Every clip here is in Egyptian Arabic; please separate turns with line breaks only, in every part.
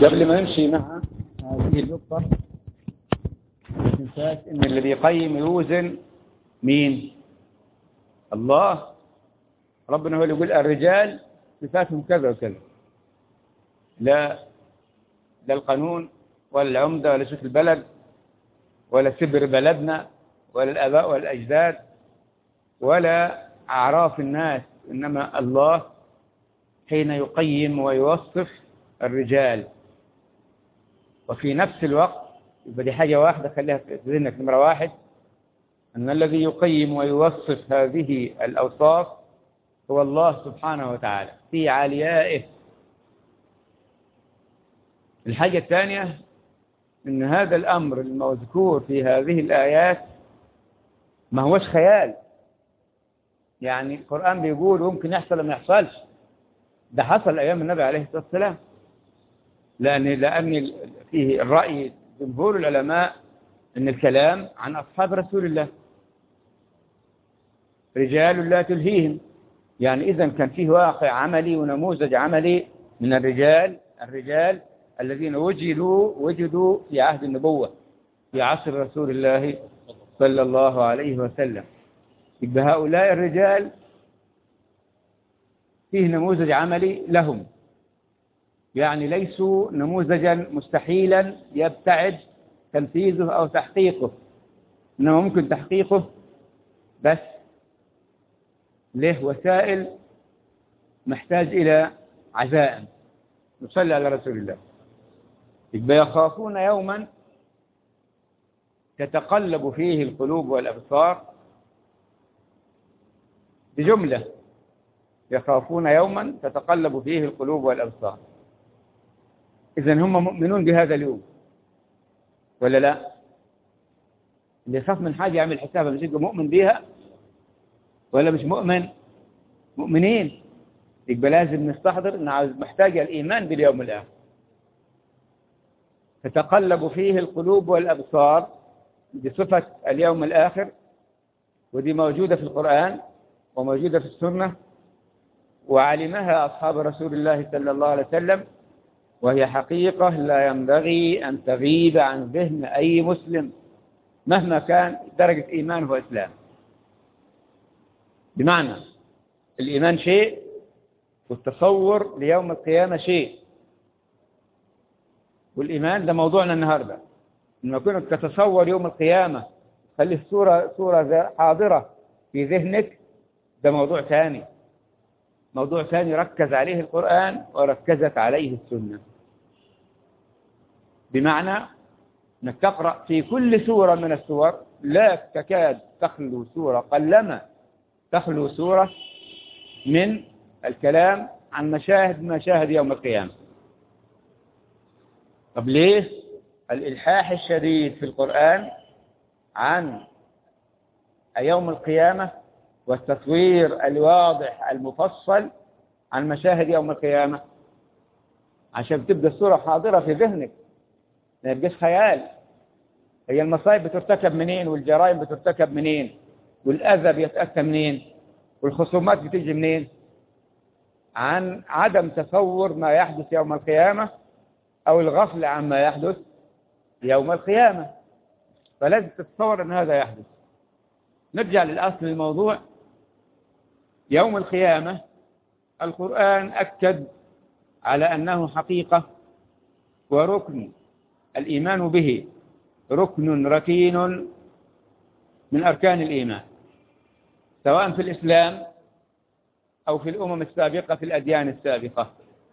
قبل ما نمشي مع هذه النقطة ما تنساش ان الذي يقيم يوزن مين الله ربنا هو اللي يقول الرجال صفاتهم كذا وكذا لا لا القانون ولا العمدة ولا شيخ البلد ولا سبر بلدنا ولا الآباء ولا الأجداد ولا أعراف الناس إنما الله حين يقيم ويوصف الرجال وفي نفس الوقت يبقى دي حاجة واحدة خليها في ذهنك نمرة واحد أن الذي يقيم ويوصف هذه الأوصاف هو الله سبحانه وتعالى في عليائه الحاجة الثانية أن هذا الأمر المذكور في هذه الآيات ما هوش خيال يعني القرآن بيقول ممكن يحصل وما يحصلش ده حصل أيام النبي عليه الصلاة والسلام لأن لأن فيه الرأي جمهور العلماء أن الكلام عن أصحاب رسول الله رجال لا تلهيهم يعني إذا كان فيه واقع عملي ونموذج عملي من الرجال الرجال الذين وجدوا وجدوا في عهد النبوة في عصر رسول الله صلى الله عليه وسلم يبقى هؤلاء الرجال فيه نموذج عملي لهم يعني ليسوا نموذجا مستحيلا يبتعد تنفيذه أو تحقيقه إنما ممكن تحقيقه بس له وسائل محتاج إلى عزائم نصلي على رسول الله يبقى يخافون يوما تتقلب فيه القلوب والأبصار بجملة يخافون يوما تتقلب فيه القلوب والأبصار إذا هم مؤمنون بهذا اليوم ولا لا اللي يخاف من حاجة يعمل حسابها مش يبقى مؤمن بيها ولا مش مؤمن مؤمنين يبقى لازم نستحضر ان محتاجة الإيمان باليوم الآخر تتقلب فيه القلوب والأبصار بصفة اليوم الآخر ودي موجودة في القرآن وموجودة في السنة وعلمها أصحاب رسول الله صلى الله عليه وسلم وهي حقيقة لا ينبغي أن تغيب عن ذهن أي مسلم مهما كان درجة إيمانه وإسلام بمعنى الإيمان شيء والتصور ليوم القيامة شيء والإيمان ده موضوعنا النهاردة لما كنت تتصور يوم القيامة خلي الصورة صورة حاضرة في ذهنك ده موضوع ثاني موضوع ثاني ركز عليه القرآن وركزت عليه السنة بمعنى أنك تقرأ في كل سورة من السور لا تكاد تخلو سورة قلما تخلو سورة من الكلام عن مشاهد مشاهد يوم القيامة طب ليه الإلحاح الشديد في القرآن عن يوم القيامة والتصوير الواضح المفصل عن مشاهد يوم القيامة عشان تبقى الصورة حاضرة في ذهنك ما يبقاش خيال هي المصايب بترتكب منين والجرائم بترتكب منين والأذى بيتأتى منين والخصومات بتيجي منين عن عدم تصور ما يحدث يوم القيامة أو الغفلة عما يحدث يوم القيامة فلازم تتصور أن هذا يحدث نرجع للأصل الموضوع يوم القيامة القرآن أكد على أنه حقيقة وركن الإيمان به ركن ركين من أركان الإيمان سواء في الإسلام أو في الأمم السابقة في الأديان السابقة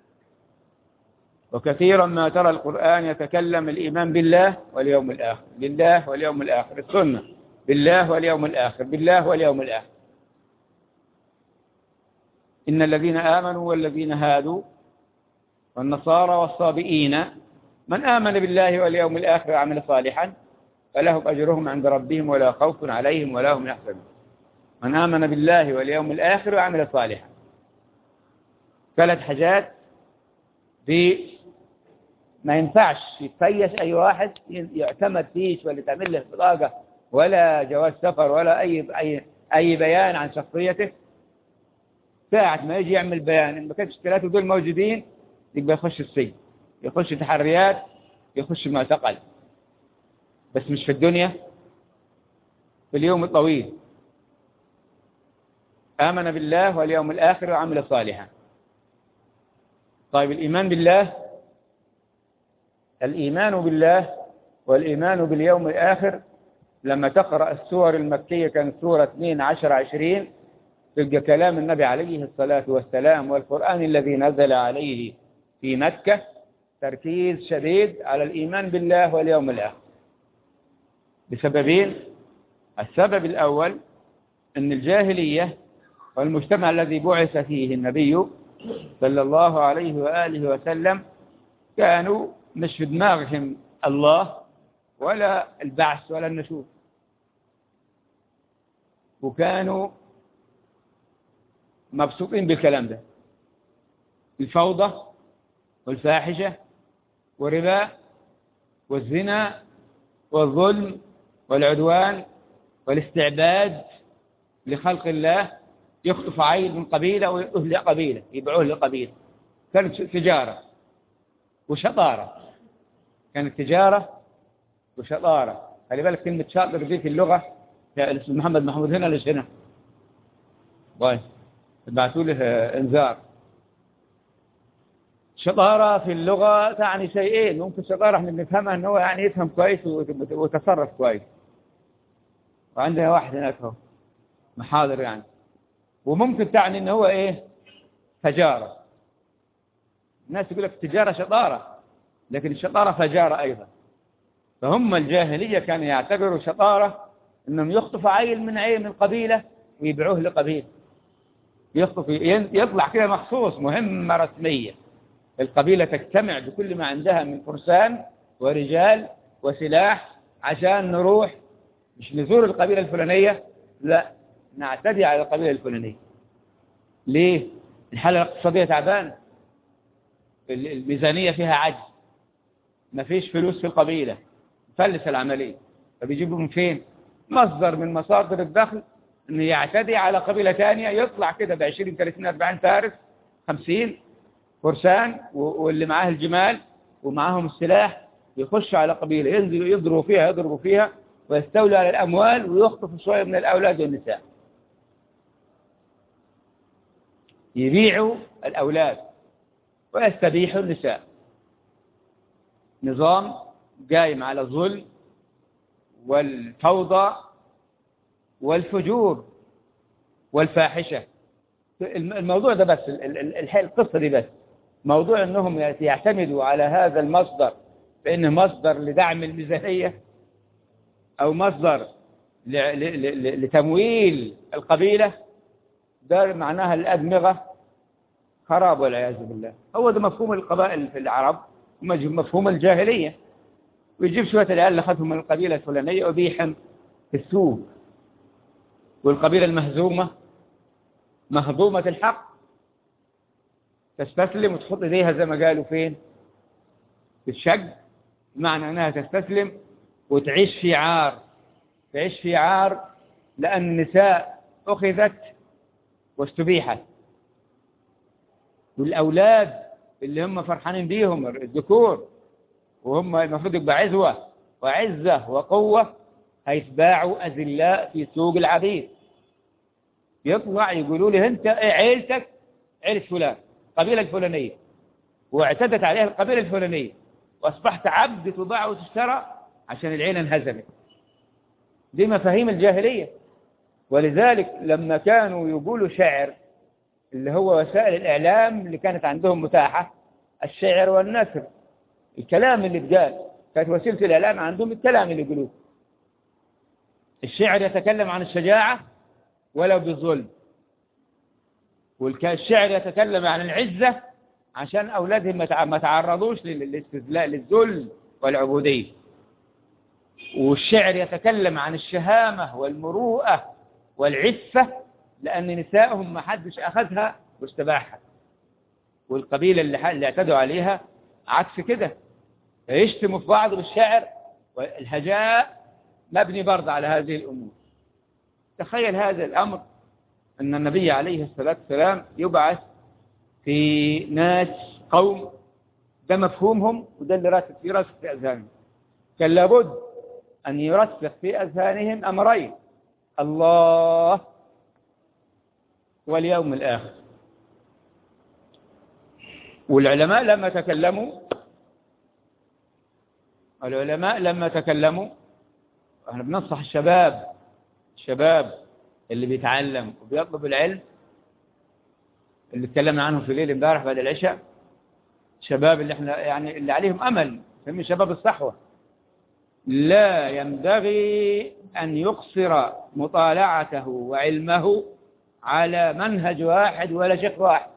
وكثيرا ما ترى القرآن يتكلم الإيمان بالله واليوم الآخر بالله واليوم الآخر السنة بالله واليوم الآخر بالله واليوم الآخر إن الذين آمنوا والذين هادوا والنصارى والصابئين من آمن بالله واليوم الآخر وعمل صالحا فلهم أجرهم عند ربهم ولا خوف عليهم ولا هم يحزنون من آمن بالله واليوم الآخر وعمل صالحا ثلاث حاجات دي ما ينفعش يتفيش أي واحد يعتمد فيش ولا تعمل له بطاقة ولا جواز سفر ولا أي أي أي بيان عن شخصيته ساعة ما يجي يعمل بيان إن ما كانش الثلاثة دول موجودين يبقى يخش السجن يخش تحريات يخش معتقل بس مش في الدنيا في اليوم الطويل آمن بالله واليوم الآخر وعمل صالحا طيب الإيمان بالله الإيمان بالله والإيمان باليوم الآخر لما تقرأ السور المكية كانت سورة 2 10 20 تلقى كلام النبي عليه الصلاة والسلام والقرآن الذي نزل عليه في مكة تركيز شديد على الإيمان بالله واليوم الآخر بسببين السبب الأول أن الجاهلية والمجتمع الذي بعث فيه النبي صلى الله عليه وآله وسلم كانوا مش في دماغهم الله ولا البعث ولا النشور وكانوا مبسوطين بالكلام ده الفوضى والفاحشة والربا والزنا والظلم والعدوان والاستعباد لخلق الله يخطف عيل من قبيلة ويؤهل قبيلة يبيعوه لقبيلة كانت تجارة وشطارة كانت تجارة وشطارة خلي بالك كلمة شاطر دي في اللغة اسم محمد محمود هنا ليش هنا طيب بعثوا له انذار شطارة في اللغة تعني شيئين ممكن شطارة احنا بنفهمها ان هو يعني يفهم كويس ويتصرف كويس وعندنا واحد هناك هو محاضر يعني وممكن تعني ان هو ايه فجارة الناس يقول لك التجارة شطارة لكن الشطارة فجارة ايضا فهم الجاهلية كانوا يعتبروا شطارة انهم يخطفوا عيل من عيل من قبيلة ويبيعوه لقبيلة يخطف يطلع كده مخصوص مهمة رسمية القبيلة تجتمع بكل ما عندها من فرسان ورجال وسلاح عشان نروح مش نزور القبيلة الفلانية لا نعتدي على القبيلة الفلانية ليه؟ الحالة الاقتصادية تعبانة الميزانية فيها عجز ما فيش فلوس في القبيلة فلس العملية فبيجيبوا من فين؟ مصدر من مصادر الدخل انه يعتدي على قبيلة ثانية يطلع كده ب 20 30 40 فارس 50 فرسان واللي معاه الجمال ومعاهم السلاح يخش على قبيلة ينزلوا يضربوا فيها يضربوا فيها ويستولوا على الأموال ويخطفوا شوية من الأولاد والنساء يبيعوا الأولاد ويستبيحوا النساء نظام قايم على الظلم والفوضى والفجور والفاحشة الموضوع ده بس القصة دي بس موضوع أنهم يعتمدوا على هذا المصدر بأنه مصدر لدعم الميزانية أو مصدر لتمويل القبيلة ده معناها الأدمغة خراب والعياذ بالله هو ده مفهوم القبائل في العرب مفهوم الجاهلية ويجيب شوية العيال اللي أخذهم من القبيلة الفلانية وبيحم في السوق والقبيلة المهزومة مهضومة الحق تستسلم وتحط ايديها زي ما قالوا فين في الشق معنى انها تستسلم وتعيش في عار تعيش في عار لأن النساء أخذت واستبيحت والأولاد اللي هم فرحانين بيهم الذكور وهم المفروض يبقى عزوة وعزة وقوة هيتباعوا أذلاء في سوق العبيد يطلع يقولوا لي أنت عيلتك عيلة فلان قبيلة الفلانية واعتدت عليها القبيلة الفلانية وأصبحت عبد تباع وتشترى عشان العيلة انهزمت دي مفاهيم الجاهلية ولذلك لما كانوا يقولوا شعر اللي هو وسائل الإعلام اللي كانت عندهم متاحة الشعر والنثر الكلام اللي اتقال كانت وسيلة الإعلام عندهم الكلام اللي يقولوه الشعر يتكلم عن الشجاعة ولو بالظلم والشعر يتكلم عن العزة عشان أولادهم ما تعرضوش للاستذلاء للذل والعبودية والشعر يتكلم عن الشهامة والمروءة والعفة لأن نسائهم ما حدش أخذها واستباحها والقبيلة اللي, اللي اعتدوا عليها عكس كده يشتموا في بعض بالشعر والهجاء مبني برضه على هذه الأمور تخيل هذا الأمر أن النبي عليه الصلاة والسلام يبعث في ناس قوم ده مفهومهم وده اللي راسخ في راسخ في أذهانهم كان لابد أن يرسخ في أذهانهم أمرين الله واليوم الآخر والعلماء لما تكلموا العلماء لما تكلموا احنا بننصح الشباب الشباب اللي بيتعلم وبيطلب العلم اللي اتكلمنا عنهم في ليل امبارح بعد العشاء شباب اللي احنا يعني اللي عليهم امل نسميه شباب الصحوه لا ينبغي ان يقصر مطالعته وعلمه على منهج واحد ولا شيخ واحد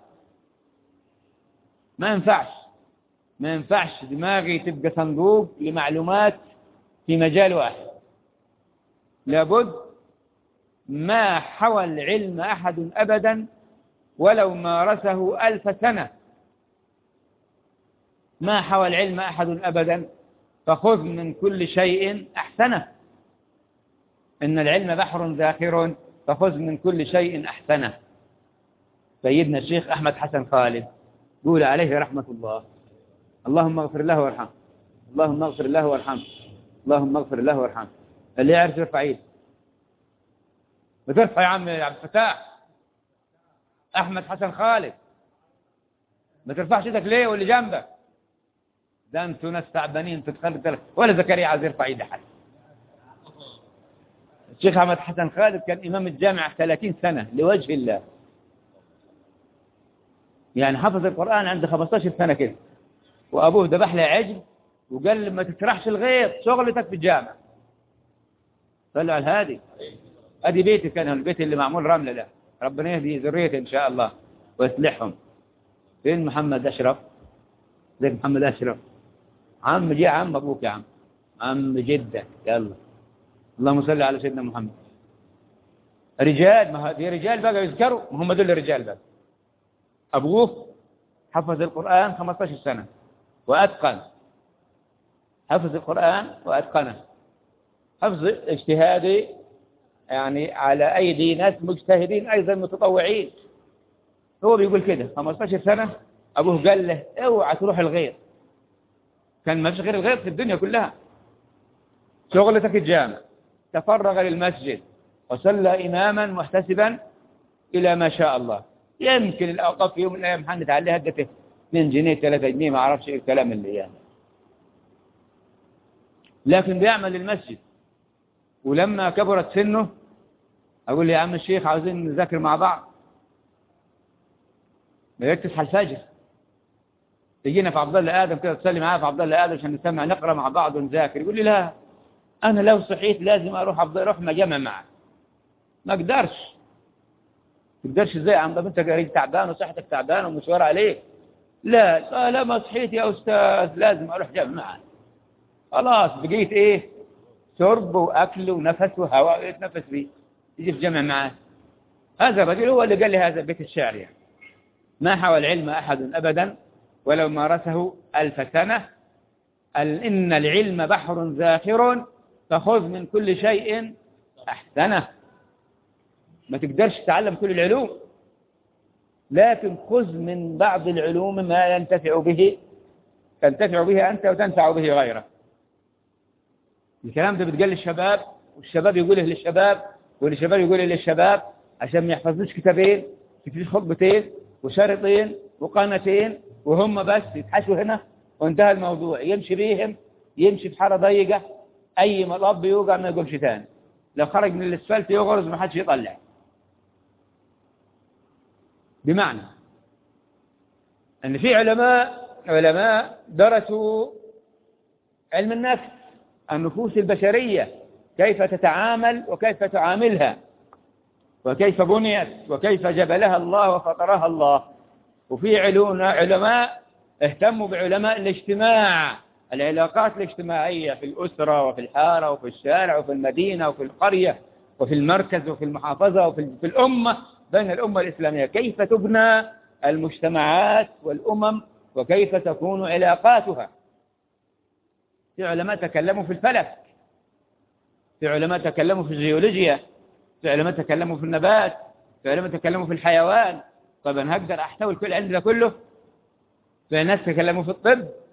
ما ينفعش ما ينفعش دماغي تبقى صندوق لمعلومات في مجال واحد لابد ما حوى العلم أحد أبدا ولو مارسه ألف سنة ما حوى العلم أحد أبدا فخذ من كل شيء أحسنه إن العلم بحر ذاخر فخذ من كل شيء أحسنه سيدنا الشيخ أحمد حسن خالد قول عليه رحمة الله اللهم اغفر له وارحمه اللهم اغفر له وارحمه اللهم اغفر له وارحمه اللي يعرف يرفع ايده بترفع يا عم يا عبد الفتاح احمد حسن خالد ما ترفعش ايدك ليه واللي جنبك ده انتوا ناس تعبانين تتخلق ولا زكريا عايز يرفع ايده حد الشيخ احمد حسن خالد كان امام الجامعه 30 سنه لوجه الله يعني حفظ القران عنده 15 سنه كده وابوه ذبح له عجل وقال ما تسرحش الغيط شغلتك في الجامع صلوا على الهادي ادي بيتي كان البيت اللي معمول رمله ده ربنا يهدي ذريته ان شاء الله ويصلحهم فين محمد اشرف زيك محمد اشرف عم جه عم ابوك يا عم عم جدك يلا اللهم صل على سيدنا محمد رجال ما دي رجال بقى يذكروا ما هم دول الرجال بقى ابوه حفظ القران 15 سنه واتقن حفظ القران واتقنه حفظ اجتهادي يعني على أيدي ناس مجتهدين أيضا متطوعين هو بيقول كده 15 سنة أبوه قال له اوعى تروح الغيط كان ما فيش غير الغيط في الدنيا كلها شغلتك الجامع تفرغ للمسجد وصلى إماما محتسبا إلى ما شاء الله يمكن الأوقاف في يوم من الأيام حنت عليها هدته 2 جنيه 3 جنيه ما أعرفش إيه الكلام اللي يعني لكن بيعمل المسجد ولما كبرت سنه أقول لي يا عم الشيخ عاوزين نذاكر مع بعض ما تصحى الفجر تجينا في عبد الله آدم كده تصلي معايا في عبد الله آدم عشان نسمع نقرأ مع بعض ونذاكر يقول لي لا أنا لو صحيت لازم أروح عبد أروح مجمع معك ما أقدرش ما تقدرش إزاي يا عم طب أنت قريب تعبان وصحتك تعبان ومشوار عليك لا لا ما صحيت يا أستاذ لازم أروح جمع معك خلاص بقيت إيه شرب وأكل ونفس وهواء يتنفس فيه يجي في جمع معاه هذا الرجل هو اللي قال لي هذا بيت الشعر يعني ما حوى العلم أحد أبدا ولو مارسه ألف سنة إن العلم بحر ذاخر فخذ من كل شيء أحسنه ما تقدرش تتعلم كل العلوم لكن خذ من بعض العلوم ما ينتفع به تنتفع به أنت وتنفع به غيرك الكلام ده بتقال للشباب والشباب يقوله للشباب والشباب يقوله للشباب عشان ما يحفظوش كتابين كتير خطبتين وشرطين وقناتين وهم بس يتحشوا هنا وانتهى الموضوع يمشي بيهم يمشي في حاره ضيقه اي مطب يوقع ما يقومش تاني لو خرج من الاسفلت يغرز ما حدش يطلع بمعنى ان في علماء علماء درسوا علم النفس النفوس البشرية كيف تتعامل وكيف تعاملها وكيف بنيت وكيف جبلها الله وفطرها الله وفي علماء اهتموا بعلماء الاجتماع العلاقات الاجتماعية في الأسرة وفي الحارة وفي الشارع وفي المدينة وفي القرية وفي المركز وفي المحافظة وفي في الأمة بين الأمة الإسلامية كيف تبنى المجتمعات والأمم وكيف تكون علاقاتها في علماء تكلموا في الفلك في علماء تكلموا في الجيولوجيا في علماء تكلموا في النبات في علماء تكلموا في الحيوان طب انا هقدر احتوي كل علم ده كله في ناس تكلموا في الطب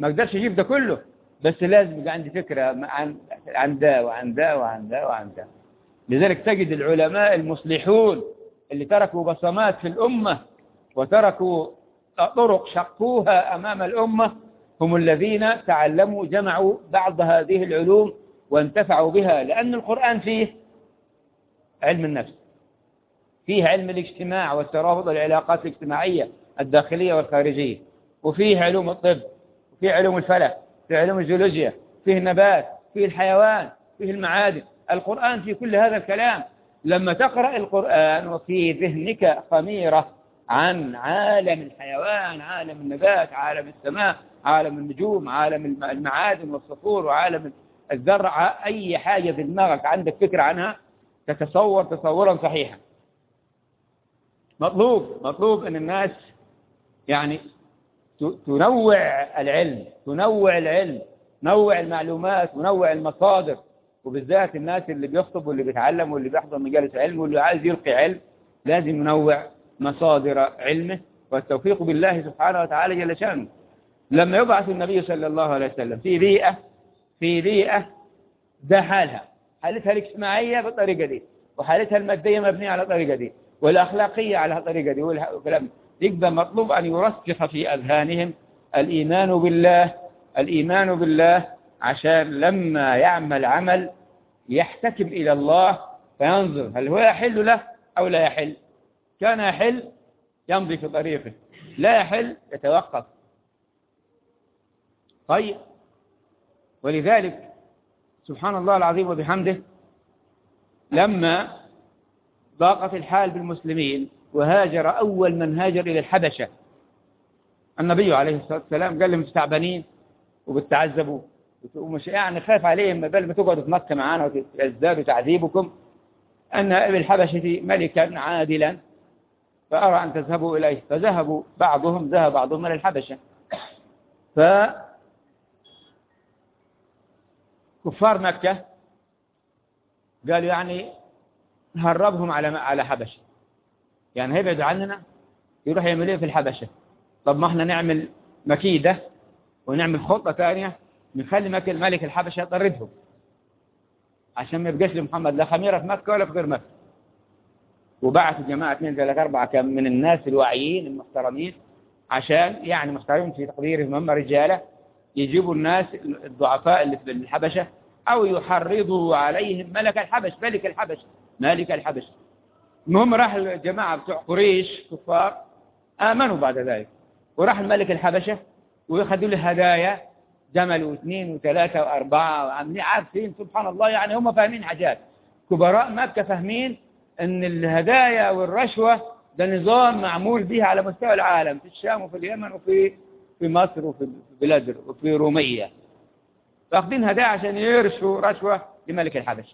ما اقدرش اجيب ده كله بس لازم يبقى عندي فكرة عن عن ده وعن ده وعن ده وعن ده لذلك تجد العلماء المصلحون اللي تركوا بصمات في الأمة وتركوا طرق شقوها أمام الأمة هم الذين تعلموا جمعوا بعض هذه العلوم وانتفعوا بها لأن القرآن فيه علم النفس فيه علم الاجتماع والترابط والعلاقات الاجتماعية الداخلية والخارجية وفيه علوم الطب وفيه علوم الفلك فيه علوم الجيولوجيا فيه النبات فيه الحيوان فيه المعادن القرآن فيه كل هذا الكلام لما تقرأ القرآن وفي ذهنك خميرة عن عالم الحيوان عالم النبات عالم السماء عالم النجوم عالم المعادن والصخور وعالم الزرع أي حاجة في دماغك عندك فكرة عنها تتصور تصورا صحيحا مطلوب مطلوب أن الناس يعني تنوع العلم تنوع العلم نوع المعلومات ونوع المصادر وبالذات الناس اللي بيخطب واللي بيتعلم واللي بيحضر مجالس علم واللي عايز يلقي علم لازم ينوع مصادر علمه والتوفيق بالله سبحانه وتعالى جل شأنه لما يبعث النبي صلى الله عليه وسلم في بيئة في بيئة ده حالها حالتها الاجتماعية بالطريقة دي وحالتها المادية مبنية على الطريقة دي والأخلاقية على الطريقة دي والكلام يبقى مطلوب أن يرسخ في أذهانهم الإيمان بالله الإيمان بالله عشان لما يعمل عمل يحتكم إلى الله فينظر هل هو يحل له أو لا يحل كان يحل يمضي في طريقه لا يحل يتوقف طيب ولذلك سبحان الله العظيم وبحمده لما ضاقت الحال بالمسلمين وهاجر أول من هاجر إلى الحبشة النبي عليه الصلاة والسلام قال لهم تعبانين وبتعذبوا ومش يعني خايف عليهم بل ما تقعدوا في مكة معانا وتزدادوا تعذيبكم أن ابن الحبشة ملكا عادلا فأرى أن تذهبوا إليه فذهبوا بعضهم ذهب بعضهم إلى الحبشة ف كفار مكة قالوا يعني هربهم على على حبشة يعني هيبعدوا عننا يروح يعملوا في الحبشة طب ما احنا نعمل مكيدة ونعمل خطة ثانية نخلي ملك الحبشة يطردهم عشان ما يبقاش لمحمد لا خميرة في مكة ولا في غير مكة وبعث جماعة اثنين ثلاثة أربعة كم من الناس الواعيين المحترمين عشان يعني محترمين في تقديرهم هم رجالة يجيبوا الناس الضعفاء اللي في الحبشة أو يحرضوا عليهم ملك الحبش ملك الحبش مالك الحبش المهم راح الجماعة بتوع قريش كفار آمنوا بعد ذلك وراح الملك الحبشة ويخذوا له هدايا جمل واثنين وثلاثة وأربعة وعاملين عارفين سبحان الله يعني هم فاهمين حاجات كبراء مكة فاهمين أن الهدايا والرشوة ده نظام معمول به على مستوى العالم في الشام وفي اليمن وفي في مصر وفي بلاد وفي رومية فاخدين هدايا عشان يرشوا رشوة لملك الحبش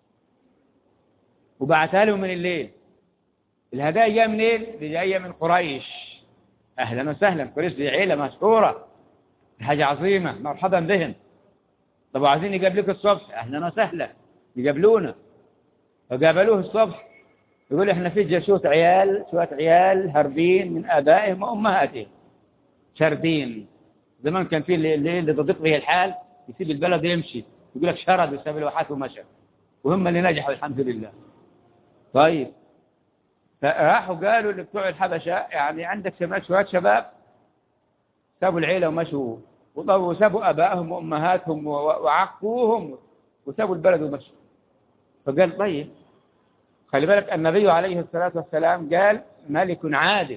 وبعتها لهم من الليل الهدايا جايه منين؟ دي جايه من قريش اهلا وسهلا قريش دي عيله مشهوره دي حاجه عظيمه مرحبا بهم طب عايزين يقابلوك الصبح اهلا وسهلا يقابلونا فقابلوه الصبح يقول احنا في شوية عيال شوية عيال هربين من ابائهم وامهاتهم شاردين زمان كان في اللي, اللي تضيق به الحال يسيب البلد يمشي يقول لك شرد وساب الواحات ومشى وهم اللي نجحوا الحمد لله طيب فراحوا قالوا لبتوع الحبشة يعني عندك سمعت شوية شباب سابوا العيلة ومشوا وسابوا أبائهم وأمهاتهم وعقوهم وسابوا البلد ومشوا فقال طيب خلي بالك النبي عليه الصلاة والسلام قال ملك عادل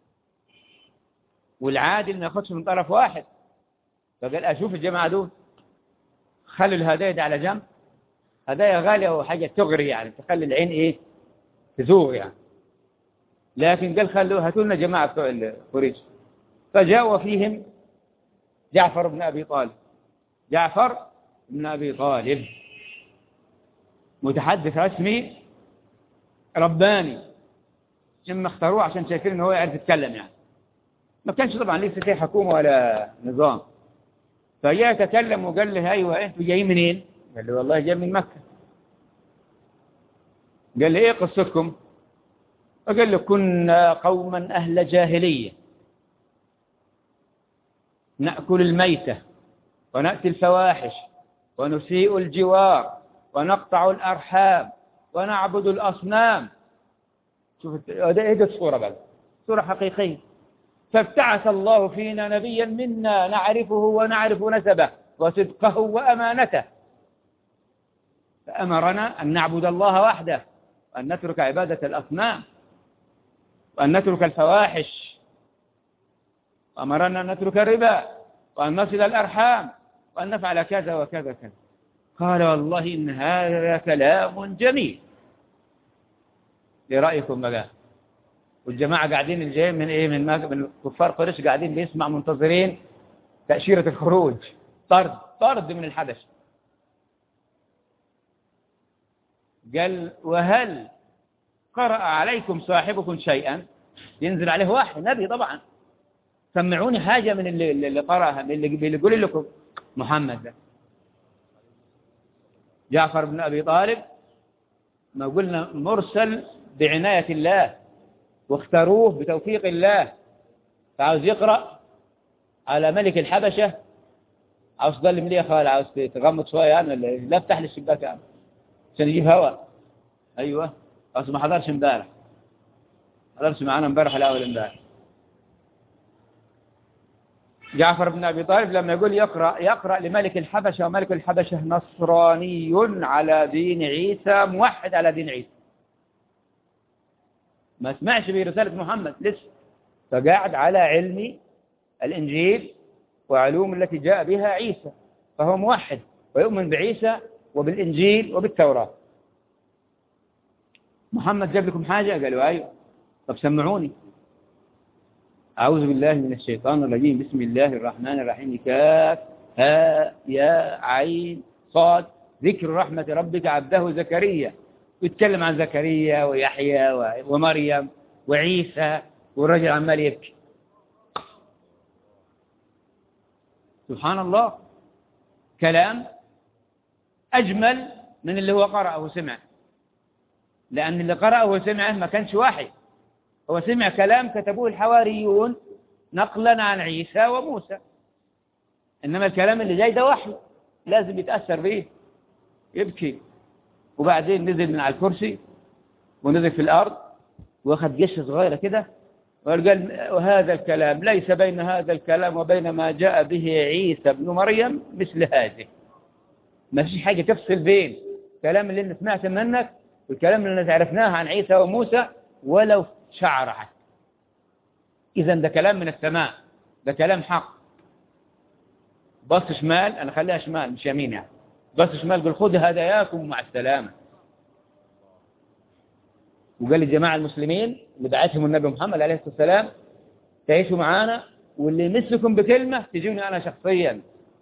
والعادل ما ياخدش من طرف واحد فقال أشوف الجماعة دول خلوا الهدايا دي على جنب هدايا غالية وحاجة تغري يعني تخلي العين إيه تزوغ يعني لكن قال خلوا هاتوا لنا جماعة بتوع الخريج فجاء فيهم جعفر بن أبي طالب جعفر بن أبي طالب متحدث رسمي رباني لما اختاروه عشان شايفين ان هو يعرف يتكلم يعني ما كانش طبعا لسه في حكومة ولا نظام فجاء يتكلم وقال له ايوه انتوا جايين منين قال له والله جاي من مكة قال له ايه قصتكم فقال له كنا قوما اهل جاهلية نأكل الميتة ونأتي الفواحش ونسيء الجوار ونقطع الأرحام ونعبد الأصنام شوف ايه دي الصورة بقى صورة حقيقية فابتعث الله فينا نبيا منا نعرفه ونعرف نسبه وصدقه وأمانته فأمرنا أن نعبد الله وحده وأن نترك عبادة الأصنام وأن نترك الفواحش وأمرنا أن نترك الربا وأن نصل الأرحام وأن نفعل كذا وكذا كذا قال والله إن هذا كلام جميل لرأيكم بقى والجماعة قاعدين الجايين من إيه من, من كفار قريش قاعدين بيسمع منتظرين تأشيرة الخروج طرد طرد من الحدث قال وهل قرأ عليكم صاحبكم شيئا ينزل عليه واحد نبي طبعا سمعوني حاجة من اللي, اللي قرأها من اللي بيقول لكم محمد ده جعفر بن أبي طالب ما قلنا مرسل بعناية الله واختاروه بتوفيق الله فعاوز يقرأ على ملك الحبشة عاوز تضل مليه خال عاوز تغمض شوية يعني لا افتح لي الشباك يعني عشان يجيب هواء ايوه بس ما حضرش امبارح حضرش معانا امبارح الاول امبارح جعفر بن ابي طالب لما يقول يقرا يقرا لملك الحبشه وملك الحبشه نصراني على دين عيسى موحد على دين عيسى ما سمعش برساله محمد لسه فقاعد على علم الانجيل وعلوم التي جاء بها عيسى فهو موحد ويؤمن بعيسى وبالإنجيل وبالتوراة محمد جاب لكم حاجة قالوا أيوة طب سمعوني أعوذ بالله من الشيطان الرجيم بسم الله الرحمن الرحيم كاف ها يا عين صاد ذكر رحمة ربك عبده زكريا يتكلم عن زكريا ويحيى ومريم وعيسى والرجل عمال يبكي سبحان الله كلام أجمل من اللي هو قرأه وسمعه لأن اللي قرأه وسمعه ما كانش واحد هو سمع كلام كتبوه الحواريون نقلا عن عيسى وموسى إنما الكلام اللي جاي ده وحي لازم يتأثر به يبكي وبعدين نزل من على الكرسي ونزل في الأرض واخد جيش صغيرة كده وقال وهذا الكلام ليس بين هذا الكلام وبين ما جاء به عيسى ابن مريم مثل هذه ما فيش حاجة تفصل بين الكلام اللي انت سمعت منك والكلام اللي عرفناه عن عيسى وموسى ولو شعر حتى إذا ده كلام من السماء ده كلام حق بص شمال أنا خليها شمال مش يمين يعني بص شمال قل خذ هداياكم مع السلامة وقال للجماعة المسلمين اللي بعثهم النبي محمد عليه الصلاة والسلام تعيشوا معانا واللي يمسكم بكلمة تجوني أنا شخصيا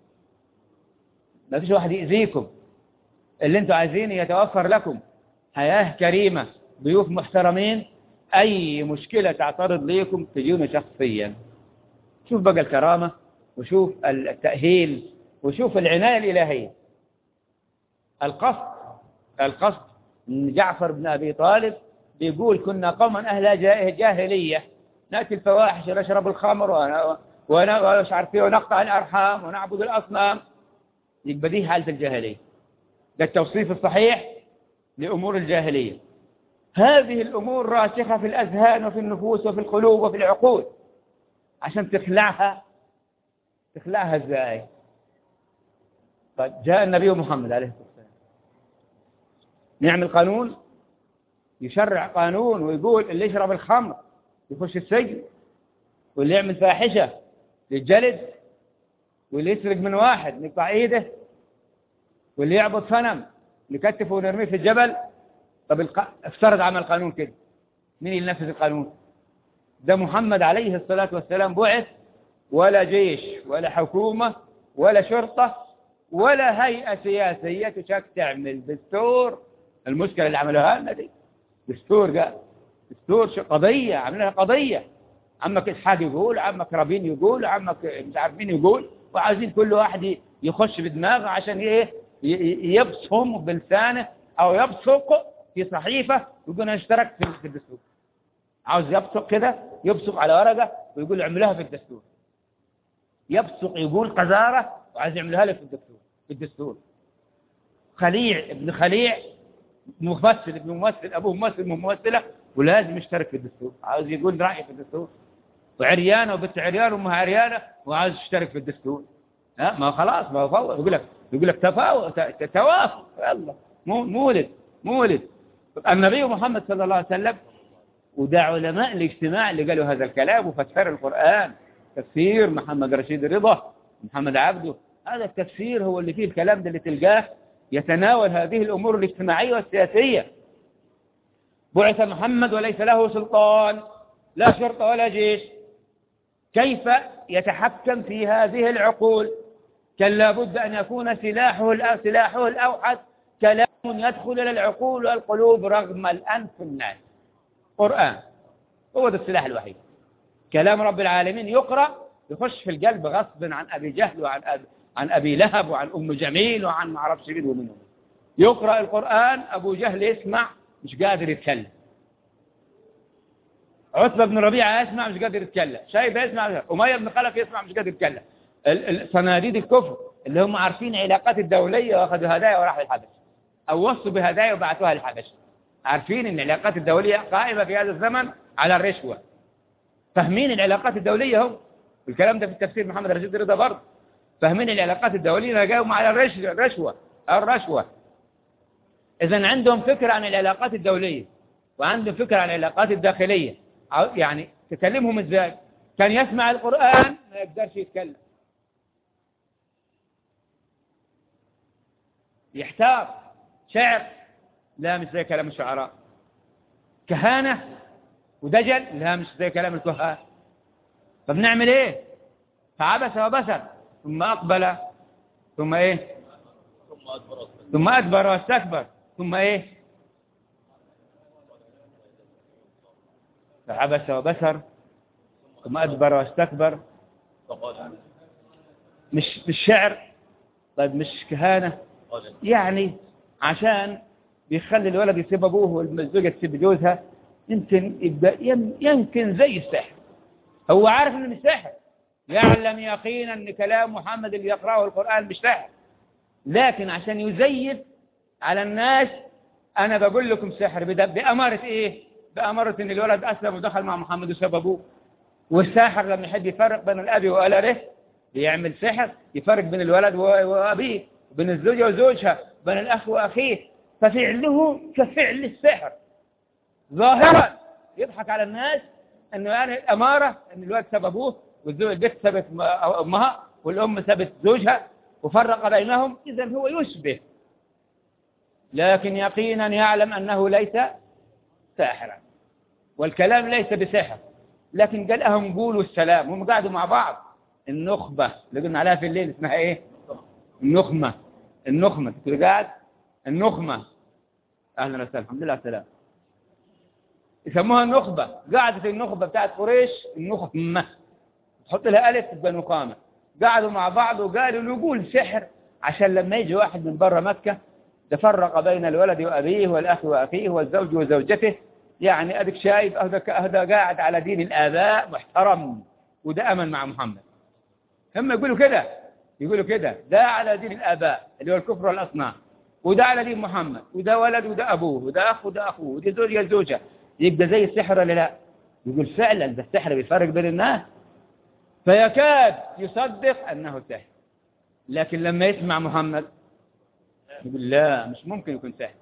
ما فيش واحد يأذيكم اللي انتوا عايزين يتوفر لكم حياة كريمة ضيوف محترمين أي مشكلة تعترض ليكم تجوني شخصيا شوف بقى الكرامة وشوف التأهيل وشوف العناية الإلهية القصد القصد جعفر بن أبي طالب بيقول كنا قوما أهل جاهلية نأتي الفواحش ونشرب الخمر ومش عارف ايه ونقطع الأرحام ونعبد الأصنام يبقى دي حالة الجاهلية ده التوصيف الصحيح لأمور الجاهلية هذه الأمور راسخة في الأذهان وفي النفوس وفي القلوب وفي العقول عشان تخلعها تخلعها ازاي طيب جاء النبي محمد عليه الصلاة والسلام نعمل قانون يشرع قانون ويقول اللي يشرب الخمر يخش السجن واللي يعمل فاحشة للجلد واللي يسرق من واحد نقطع ايده واللي يعبد صنم نكتفه ونرميه في الجبل طب الق... افترض عمل قانون كده مين اللي ينفذ القانون ده محمد عليه الصلاة والسلام بعث ولا جيش ولا حكومة ولا شرطة ولا هيئة سياسية تشك تعمل دستور المشكلة اللي عملوها لنا دي دستور قال دستور قضية عملها قضية عمك إسحاق يقول عمك رابين يقول عمك مش عارف مين يقول وعايزين كل واحد يخش بدماغه عشان ايه يبصم بلسانه او يبصق في صحيفة يقول انا اشتركت في الدستور عاوز يبصق كده يبصق على ورقة ويقول اعملوها في الدستور يبصق يقول قذارة وعايز يعملها لك في الدستور في الدستور خليع ابن خليع ممثل ابن ممثل أبوه ممثل ممثلة ولازم يشترك في الدستور عاوز يقول رأيه في الدستور وعريانة وبنت عريانة وامها عريانة وعاوز يشترك في الدستور ها ما خلاص ما هو يقول لك يقول لك تفاوت توافق يلا مولد مولد النبي محمد صلى الله عليه وسلم وده علماء الاجتماع اللي قالوا هذا الكلام وفتحر القرآن تفسير محمد رشيد رضا محمد عبده هذا التفسير هو اللي فيه الكلام ده اللي تلقاه يتناول هذه الأمور الاجتماعية والسياسية بعث محمد وليس له سلطان لا شرطة ولا جيش كيف يتحكم في هذه العقول كان لابد أن يكون سلاحه سلاحه الأوحد كلام يدخل إلى العقول والقلوب رغم الأنف الناس قرآن هو ده السلاح الوحيد كلام رب العالمين يقرأ يخش في القلب غصبا عن أبي جهل وعن أبي, عن أبي لهب وعن أم جميل وعن ما عرفش مين ومنهم يقرأ القرآن أبو جهل يسمع مش قادر يتكلم عتبة بن ربيعة يسمع مش قادر يتكلم شايبة يسمع أمية بن خلف يسمع مش قادر يتكلم صناديد الكفر اللي هم عارفين علاقات الدولية واخذوا هدايا وراحوا الحبش أو وصوا بهدايا وبعثوها للحبش عارفين ان العلاقات الدولية قائمة في هذا الزمن على الرشوة فاهمين العلاقات الدولية هم الكلام ده في التفسير محمد رشيد رضا برضه فاهمين العلاقات الدولية جاءوا على الرشوة الرشوة إذا عندهم فكرة عن العلاقات الدولية وعندهم فكرة عن العلاقات الداخلية يعني تكلمهم ازاي كان يسمع القرآن ما يقدرش يتكلم يحتار شعر لا مش زي كلام الشعراء كهانة ودجل لا مش زي كلام الكهان طب نعمل ايه فعبس وبسر ثم أقبل ثم ايه ثم أدبر واستكبر ثم ايه فعبس وبسر ثم أدبر واستكبر مش مش شعر طيب مش كهانة يعني عشان بيخلي الولد يسيب أبوه والزوجة تسيب جوزها يمكن يبقى يمكن زي السحر هو عارف انه مش سحر يعلم يقينا ان كلام محمد اللي يقرأه القرآن مش سحر لكن عشان يزيف على الناس انا بقول لكم سحر بأمارة ايه بأمارة ان الولد اسلم ودخل مع محمد وساب ابوه والساحر لما يحب يفرق بين الاب وآلره يعمل سحر يفرق بين الولد وابيه بين الزوجة وزوجها بين الأخ وأخيه ففعله كفعل السحر ظاهرا يضحك على الناس أنه يعني الأمارة أن الولد ساب أبوه والزوج البنت سابت أمها والأم سابت زوجها وفرق بينهم إذا هو يشبه لكن يقينا يعلم أنه ليس ساحرا والكلام ليس بسحر لكن قال لهم قولوا السلام هم قعدوا مع بعض النخبة اللي قلنا عليها في الليل اسمها ايه النخمة النخمة تقول قاعد النخمة أهلا وسهلا الحمد لله السلام يسموها النخبة قعدت النخبة بتاعت قريش النخمة تحط لها ألف تبقى نقامة قعدوا مع بعض وقالوا نقول سحر عشان لما يجي واحد من برا مكة تفرق بين الولد وأبيه والأخ وأخيه والزوج وزوجته يعني أدك شايف هذا قاعد على دين الآباء محترم وده أمن مع محمد هم يقولوا كده يقولوا كده ده على دين الآباء اللي هو الكفر والأصنام وده على دين محمد وده ولد وده أبوه وده أخ وده أخوه وده زوجة زوجة يبقى زي السحر ولا لا يقول فعلا ده السحر بيفرق بين الناس فيكاد يصدق أنه سحر لكن لما يسمع محمد يقول لا مش ممكن يكون سحر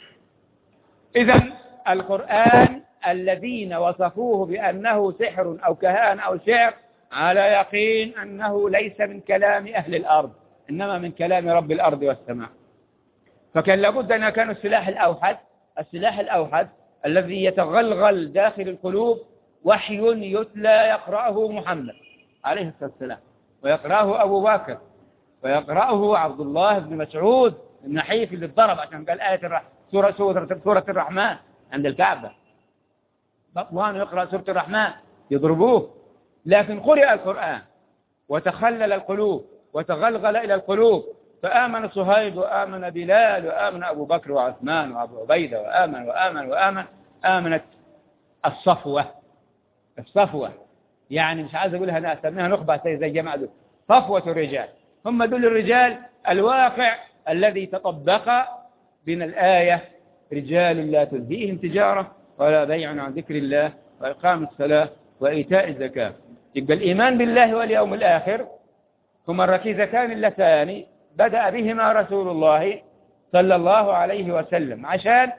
إذا القرآن الذين وصفوه بأنه سحر أو كهان أو شعر على يقين أنه ليس من كلام أهل الأرض إنما من كلام رب الأرض والسماء فكان لابد أن يكون السلاح الأوحد السلاح الأوحد الذي يتغلغل داخل القلوب وحي يتلى يقرأه محمد عليه الصلاة والسلام ويقرأه أبو بكر ويقرأه عبد الله بن مسعود النحيف اللي اتضرب عشان قال آية الرحمن سورة, سورة, سورة الرحمن عند الكعبة بطوان يقرأ سورة الرحمن يضربوه لكن قرئ القرآن وتخلل القلوب وتغلغل إلى القلوب فآمن صهيب وآمن بلال وآمن أبو بكر وعثمان وأبو عبيدة وآمن وآمن وآمن آمنت الصفوة الصفوة يعني مش عايز أقولها أنا أسميها نخبة زي جماعة دول صفوة الرجال هم دول الرجال الواقع الذي تطبق من الآية رجال لا تلهيهم تجارة ولا بيع عن ذكر الله وإقام الصلاة وإيتاء الزكاة يبقى الإيمان بالله واليوم الآخر هما الركيزتان اللتان بدأ بهما رسول الله صلى الله عليه وسلم عشان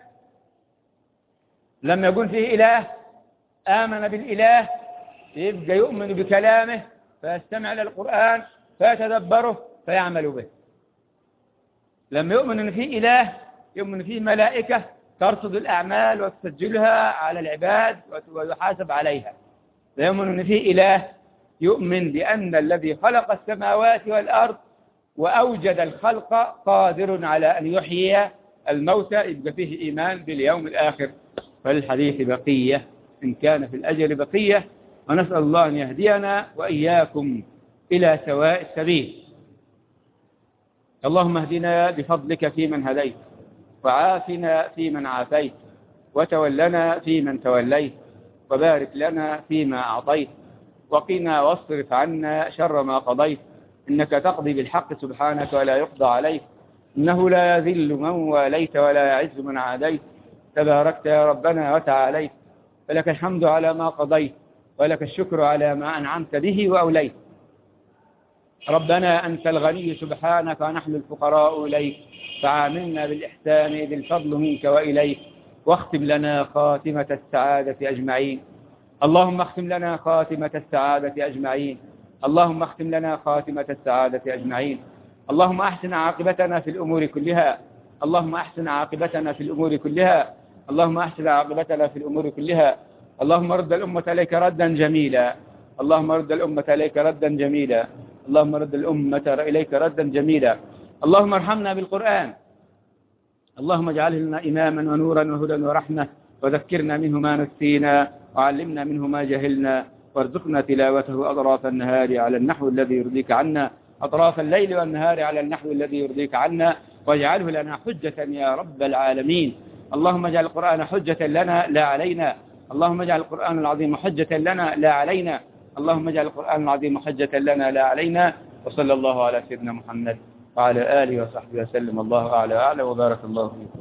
لما يكون فيه إله آمن بالإله يبقى يؤمن بكلامه فيستمع للقرآن فيتدبره فيعمل به لما يؤمن أن فيه إله يؤمن فيه ملائكة ترصد الأعمال وتسجلها على العباد ويحاسب عليها فيؤمن أن فيه إله يؤمن بأن الذي خلق السماوات والأرض وأوجد الخلق قادر على أن يحيي الموتى يبقى فيه إيمان باليوم الآخر فالحديث بقية إن كان في الأجل بقية ونسأل الله أن يهدينا وإياكم إلى سواء السبيل اللهم اهدنا بفضلك فيمن هديت وعافنا فيمن عافيت وتولنا فيمن توليت وبارك لنا فيما أعطيت وقنا واصرف عنا شر ما قضيت إنك تقضي بالحق سبحانك ولا يقضى عليك إنه لا يذل من واليت ولا يعز من عاديت تباركت يا ربنا وتعاليت فلك الحمد على ما قضيت ولك الشكر على ما أنعمت به وأوليت ربنا أنت الغني سبحانك ونحن الفقراء إليك فعاملنا بالإحسان بالفضل منك وإليك واختم لنا خاتمة السعادة أجمعين اللهم اختم لنا خاتمة السعادة أجمعين اللهم اختم لنا خاتمة السعادة أجمعين اللهم أحسن عاقبتنا في الأمور كلها اللهم أحسن عاقبتنا في الأمور كلها اللهم أحسن عاقبتنا في الأمور كلها اللهم رد الأمة إليك ردا جميلا اللهم رد الأمة إليك ردا جميلا اللهم رد الأمة إليك ردا جميلا اللهم ارحمنا بالقرآن اللهم اجعله لنا إماما ونورا وهدى ورحمة وذكرنا منه ما نسينا وعلمنا منه ما جهلنا وارزقنا تلاوته أطراف النهار على النحو الذي يرضيك عنا أطراف الليل والنهار على النحو الذي يرضيك عنا واجعله لنا حجة يا رب العالمين اللهم اجعل القرآن حجة لنا لا علينا اللهم اجعل القرآن العظيم حجة لنا لا علينا اللهم اجعل القرآن العظيم حجة لنا لا علينا وصلى الله على سيدنا محمد وعلى آله وصحبه وسلم الله أعلى وأعلى وبارك الله فيكم